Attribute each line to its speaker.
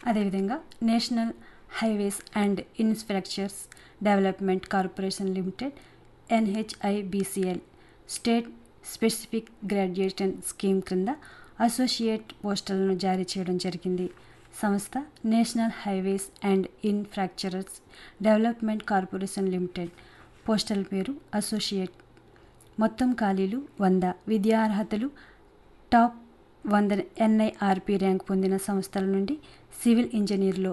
Speaker 1: అదేవిధంగా National Highways and Infrastructures Development Corporation Limited NHIDCL state specific graduation scheme క్రింద associate పోస్టులను జారీ చేయడం జరిగింది సంస్థ National Highways and Infrastructures Development Corporation Limited postal పేరు అసోసియేట్ మొత్తం ఖాళీలు వంద విద్యార్హతలు టాప్ వంద ఎన్ఐఆర్పి ర్యాంక్ పొందిన సంస్థల నుండి సివిల్ ఇంజనీర్లో